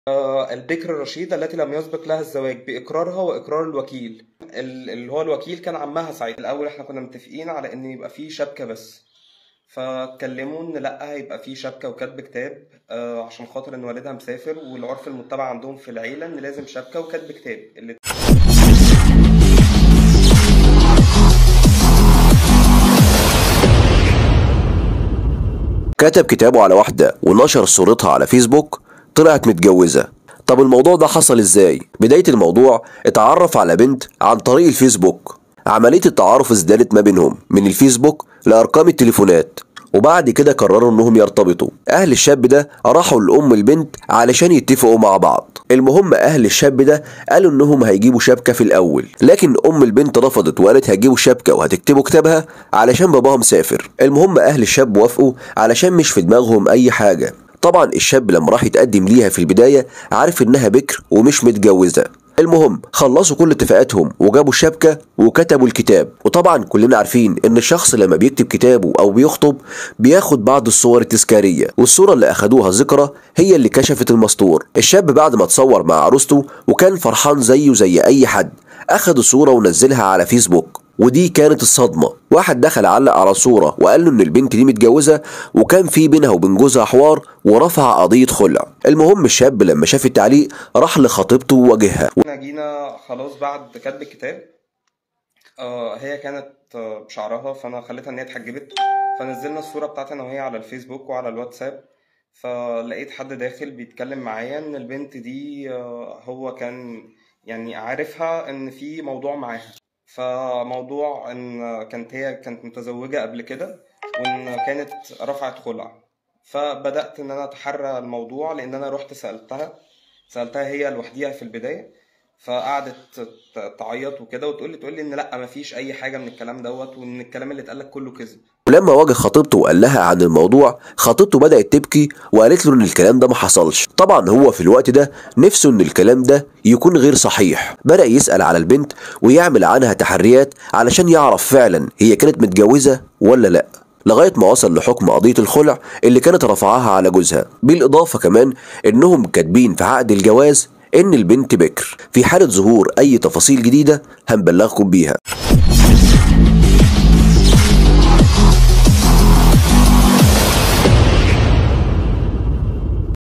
آه، البكر الرشيدة التي لم يسبق لها الزواج بإقرارها وإقرار الوكيل ال- اللي هو الوكيل كان عمها ساعتها الأول احنا كنا متفقين على إن يبقى فيه شبكة بس فاتكلموا إن لأ هيبقى فيه شبكة وكاتب كتاب آه، عشان خاطر إن والدها مسافر والعرف المتبع عندهم في العيلة إن لازم شبكة وكاتب كتاب اللي كتب كتابه على واحدة ونشر صورتها على فيسبوك طلعت متجوزة طب الموضوع ده حصل ازاي؟ بداية الموضوع اتعرف على بنت عن طريق الفيسبوك عملية التعارف ازدادت ما بينهم من الفيسبوك لأرقام التليفونات وبعد كده قرروا انهم يرتبطوا اهل الشاب ده راحوا لام البنت علشان يتفقوا مع بعض المهم اهل الشاب ده قالوا انهم هيجيبوا شبكه في الاول لكن ام البنت رفضت وقالت هتجيبوا شبكه وهتكتبوا كتابها علشان باباها مسافر المهم اهل الشاب وافقوا علشان مش في دماغهم اي حاجه طبعا الشاب لما راح يتقدم ليها في البدايه عارف انها بكر ومش متجوزه المهم خلصوا كل اتفاقاتهم وجابوا الشبكة وكتبوا الكتاب وطبعا كلنا عارفين ان الشخص لما بيكتب كتابه او بيخطب بياخد بعض الصور التذكارية والصورة اللي اخدوها ذكرى هي اللي كشفت المستور الشاب بعد ما اتصور مع عروسته وكان فرحان زيه زي اي حد اخد الصورة ونزلها على فيسبوك ودي كانت الصدمة واحد دخل علق على صورة وقال له ان البنت دي متجوزة وكان في بينها وبين جوزها حوار ورفع قضية خلع المهم الشاب لما شاف التعليق راح لخطيبته وواجهها احنا جينا خلاص بعد كتب الكتاب آه هي كانت آه، بشعرها فانا خليتها ان هي اتحجبت فنزلنا الصوره بتاعتي انا وهي على الفيسبوك وعلى الواتساب فلقيت حد داخل بيتكلم معايا ان البنت دي آه، هو كان يعني عارفها ان في موضوع معاها فموضوع ان كانت هي كانت متزوجه قبل كده وان كانت رفعت خلع فبدات ان انا اتحرى الموضوع لان انا رحت سالتها سالتها هي لوحديها في البدايه فقعدت ت- تعيط وكده وتقول لي تقول لي ان لا مفيش اي حاجه من الكلام دوت وان الكلام اللي اتقال لك كله كذب ولما واجه خطيبته وقال لها عن الموضوع خطيبته بدأت تبكي وقالت له ان الكلام ده ما حصلش طبعا هو في الوقت ده نفسه ان الكلام ده يكون غير صحيح بدأ يسأل على البنت ويعمل عنها تحريات علشان يعرف فعلا هي كانت متجوزة ولا لا لغاية ما وصل لحكم قضية الخلع اللي كانت رفعها على جوزها بالإضافة كمان إنهم كاتبين في عقد الجواز إن البنت بكر في حالة ظهور أي تفاصيل جديدة هنبلغكم بيها